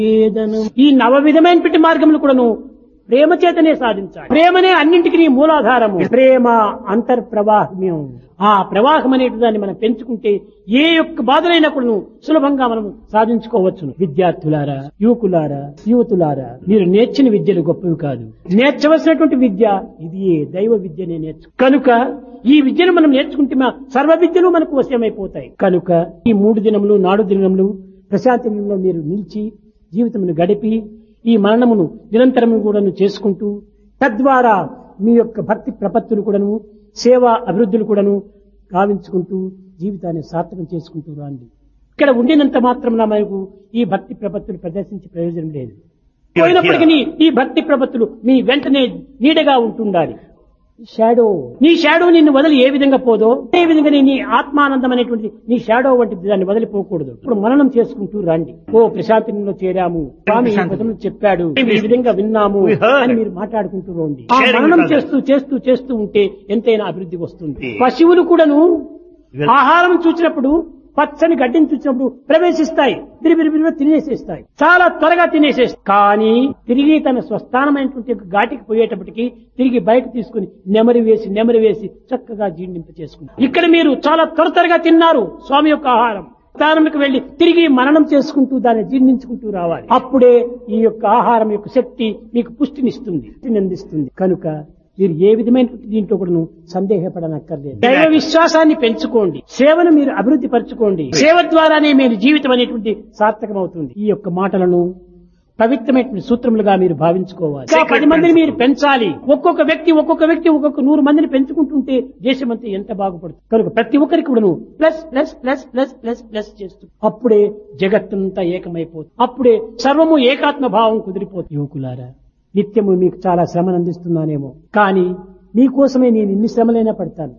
వేదనం ఈ నవ విధమైనటువంటి మార్గములు కూడాను ప్రేమ చేతనే సాధించాలి ప్రేమనే అన్నింటికి మూలాధారము ప్రేమ అంతర్ ప్రవాహం ఆ ప్రవాహం అనేటి దాన్ని మనం పెంచుకుంటే ఏ యొక్క బాధలైనా కూడాను సులభంగా మనం సాధించుకోవచ్చును విద్యార్థులారా యువకులారా యువతులారా మీరు నేర్చిన విద్యలు గొప్పవి కాదు నేర్చవలసినటువంటి విద్య ఇది దైవ విద్యనే నేర్చు కనుక ఈ విద్యను మనం నేర్చుకుంటే మా సర్వ విద్యలు మనకు వశ్యమైపోతాయి కనుక ఈ మూడు దినములు నాడు దినములు ప్రశాంతంలో మీరు నిలిచి జీవితమును గడిపి ఈ మరణమును నిరంతరము కూడాను చేసుకుంటూ తద్వారా మీ యొక్క భక్తి ప్రపత్తులు కూడాను సేవా అభివృద్ధులు కూడాను గావించుకుంటూ జీవితాన్ని సార్థకం చేసుకుంటూ రాండి ఇక్కడ ఉండినంత మాత్రం మనకు ఈ భక్తి ప్రపత్తులు ప్రదర్శించే ప్రయోజనం లేదు పోయినప్పటికీ ఈ భక్తి ప్రపత్తులు మీ వెంటనే నీడగా ఉంటుండాలి షాడో నీ షాడో నిన్ను వదిలి ఏ విధంగా పోదో అదే విధంగా నీ ఆత్మానందం అనేటువంటి నీ షాడో వంటి దాన్ని వదిలిపోకూడదు ఇప్పుడు మననం చేసుకుంటూ రండి ఓ ప్రశాంతంలో చేరాము స్వామి ఈ పదములు చెప్పాడు మేము ఈ విధంగా విన్నాము We heard. అని మీరు మాట్లాడుకుంటూ రండి ఆ Sharing మననం with others. చేస్తూ చేస్తూ చేస్తూ ఉంటే ఎంతైనా అభివృద్ధి వస్తుంది Yeah. పశువులు కూడాను Well- ఆహారం చూసినప్పుడు పచ్చని గడ్డిని చూసినప్పుడు ప్రవేశిస్తాయి బిరిబిరిబిరి తినేసేస్తాయి చాలా త్వరగా తినేసేస్తాయి కానీ తిరిగి తన స్వస్థానమైనటువంటి యొక్క ఘాటికి పోయేటప్పటికి తిరిగి బయట తీసుకుని నెమరి వేసి నెమరి వేసి చక్కగా జీర్ణింప చేసుకుంటారు ఇక్కడ మీరు చాలా త్వర త్వరగా తిన్నారు స్వామి యొక్క ఆహారం స్థానంకి వెళ్లి తిరిగి మననం చేసుకుంటూ దాన్ని జీర్ణించుకుంటూ రావాలి అప్పుడే ఈ యొక్క ఆహారం యొక్క శక్తి మీకు పుష్టినిస్తుంది పుష్టిని అందిస్తుంది కనుక మీరు ఏ విధమైన దీంట్లో కూడా సందేహపడనక్కర్లేదు దైవ విశ్వాసాన్ని పెంచుకోండి సేవను మీరు అభివృద్ధి పరచుకోండి సేవ ద్వారానే మీరు జీవితం అనేటువంటి సార్థకమవుతుంది ఈ యొక్క మాటలను పవిత్రమైనటువంటి సూత్రములుగా మీరు భావించుకోవాలి ఇంకా పది మందిని మీరు పెంచాలి ఒక్కొక్క వ్యక్తి ఒక్కొక్క వ్యక్తి ఒక్కొక్క నూరు మందిని పెంచుకుంటుంటే దేశమంతా ఎంత బాగుపడుతుంది కనుక ప్రతి ఒక్కరికి కూడాను plus plus plus plus plus plus చేస్తూ అప్పుడే జగత్తంతా ఏకమైపోతుంది అప్పుడే సర్వము ఏకాత్మ భావం కుదిరిపోతుంది యువకులారా నిత్యము మీకు చాలా శ్రమను అందిస్తున్నానేమో కానీ మీకోసమే నేను ఇన్ని శ్రమలైనా పడతాను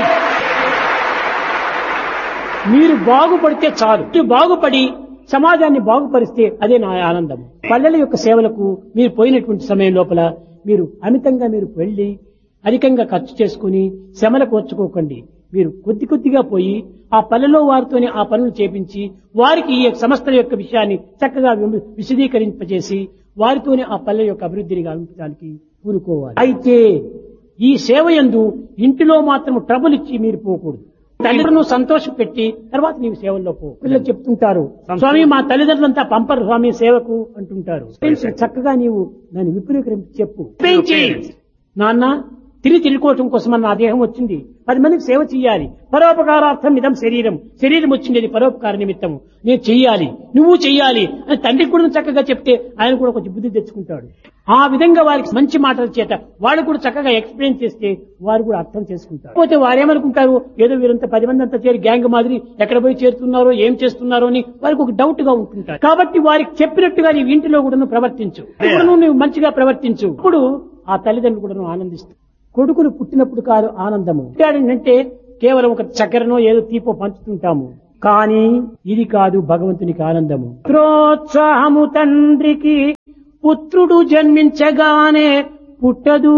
మీరు బాగుపడితే చాలు మీరు బాగుపడి సమాజాన్ని బాగుపరిస్తే అదే నా ఆనందం పల్లెల యొక్క సేవలకు మీరు పోయినటువంటి సమయం లోపల మీరు అమితంగా మీరు వెళ్లి అధికంగా ఖర్చు చేసుకుని శ్రమలకు వచ్చుకోకండి మీరు కొద్ది కొద్దిగా పోయి ఆ పల్లెలో వారితోనే ఆ పనులు చేపించి వారికి ఈ సంస్థల యొక్క విషయాన్ని చక్కగా విమ- విశదీకరింపజేసి వారితోనే ఆ పల్లె యొక్క అభివృద్ధిని గావించడానికి పూనుకోవాలి అయితే ఈ సేవ యందు ఇంటిలో మాత్రం ట్రబుల్ ఇచ్చి మీరు పోకూడదు తల్లిదండ్రులను సంతోష పెట్టి తర్వాత నీవు సేవల్లో పో పిల్లలు చెప్తుంటారు స్వామి మా తల్లిదండ్రులంతా పంపరు స్వామి సేవకు అంటుంటారు చక్కగా నీవు దాన్ని విపులీకరించి చెప్పు పెంచి నాన్న తిరిగి తిరుగుకోవటం కోసం నా దేహం వచ్చింది పది మందికి సేవ చేయాలి పరోపకారార్థం ఇదం శరీరం శరీరం వచ్చింది అది పరోపకార నిమిత్తము నేను చెయ్యాలి నువ్వు చెయ్యాలి అని తండ్రికి కూడా చక్కగా చెప్తే ఆయన కూడా కొంచెం బుద్ధి తెచ్చుకుంటాడు ఆ విధంగా వారికి మంచి మాటల చేత వాళ్ళు కూడా చక్కగా ఎక్స్ప్లెయిన్ చేస్తే వారు కూడా అర్థం చేసుకుంటారు పోతే వారేమనుకుంటారు ఏదో వీరంతా పది మంది అంతా చేరి గ్యాంగ్ మాదిరి ఎక్కడ పోయి చేరుతున్నారో ఏం చేస్తున్నారో అని వారికి ఒక డౌట్ గా ఉంటుంటారు కాబట్టి వారికి చెప్పినట్టుగా నీ ఇంటిలో కూడా ప్రవర్తించు కూడాను నువ్వు మంచిగా ప్రవర్తించు ఇప్పుడు ఆ తల్లిదండ్రులు కూడా ఆనందిస్తారు కొడుకులు పుట్టినప్పుడు కాదు ఆనందము పుట్టాడంటే కేవలం ఒక చక్కెరనో ఏదో తీపో పంచుతుంటాము కానీ ఇది కాదు భగవంతునికి ఆనందము ప్రోత్సాహము తండ్రికి పుత్రుడు జన్మించగానే పుట్టదు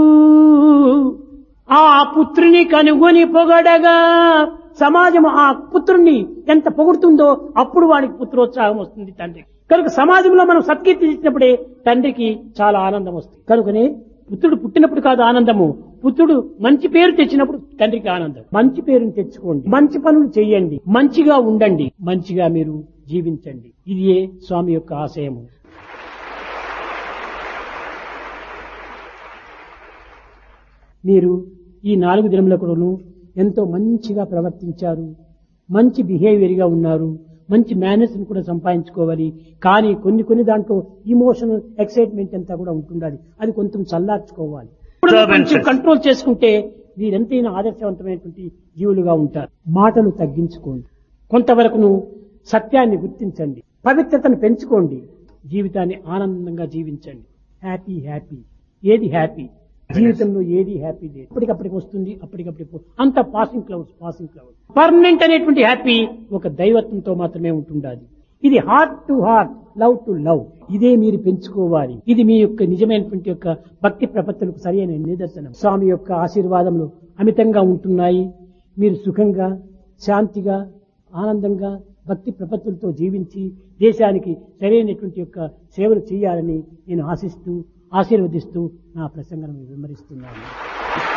ఆ పుత్రుని కనుగొని పొగడగా సమాజం ఆ పుత్రుణ్ణి ఎంత పొగుడుతుందో అప్పుడు వాడికి పుత్రోత్సాహం వస్తుంది తండ్రి కనుక సమాజంలో మనం సత్కీర్తి ఇచ్చినప్పుడే తండ్రికి చాలా ఆనందం వస్తుంది కనుకనే పుత్రుడు పుట్టినప్పుడు కాదు ఆనందము పుత్రుడు మంచి పేరు తెచ్చినప్పుడు తండ్రికి ఆనందం మంచి పేరుని తెచ్చుకోండి మంచి పనులు చేయండి మంచిగా ఉండండి మంచిగా మీరు జీవించండి ఇదియే స్వామి యొక్క ఆశయము మీరు ఈ నాలుగు దినముల కూడాను ఎంతో మంచిగా ప్రవర్తించారు మంచి బిహేవియర్ గా ఉన్నారు మంచి మేనర్స్ కూడా సంపాదించుకోవాలి కానీ కొన్ని కొన్ని దాంట్లో ఇమోషనల్ ఎక్సైట్మెంట్ అంతా కూడా ఉంటుండాలి అది కొంచెం చల్లార్చుకోవాలి ఇప్పుడు కొంచెం కంట్రోల్ చేసుకుంటే మీరెంతైనా ఆదర్శవంతమైనటువంటి జీవులుగా ఉంటారు మాటలు తగ్గించుకోండి కొంతవరకును సత్యాన్ని గుర్తించండి పవిత్రతను పెంచుకోండి జీవితాన్ని ఆనందంగా జీవించండి హ్యాపీ హ్యాపీ ఏది హ్యాపీ జీవితంలో ఏది హ్యాపీ లేదు అప్పటికప్పటికి వస్తుంది అప్పటికప్పటికి పో- అంత passing clouds passing clouds permanent అనేటువంటి హ్యాపీ ఒక దైవత్వంతో మాత్రమే ఉంటుండాలి ఇది heart to heart love to love ఇదే మీరు పెంచుకోవాలి ఇది మీ యొక్క నిజమైనటువంటి యొక్క భక్తి ప్రపత్తులకు సరైన నిదర్శనం స్వామి యొక్క ఆశీర్వాదములు అమితంగా ఉంటున్నాయి మీరు సుఖంగా శాంతిగా ఆనందంగా భక్తి ప్రపత్తులతో జీవించి దేశానికి సరైనటువంటి యొక్క సేవలు చేయాలని నేను ఆశిస్తూ ఆశీర్వదిస్తూ నా ప్రసంగం వివరిస్తున్నాను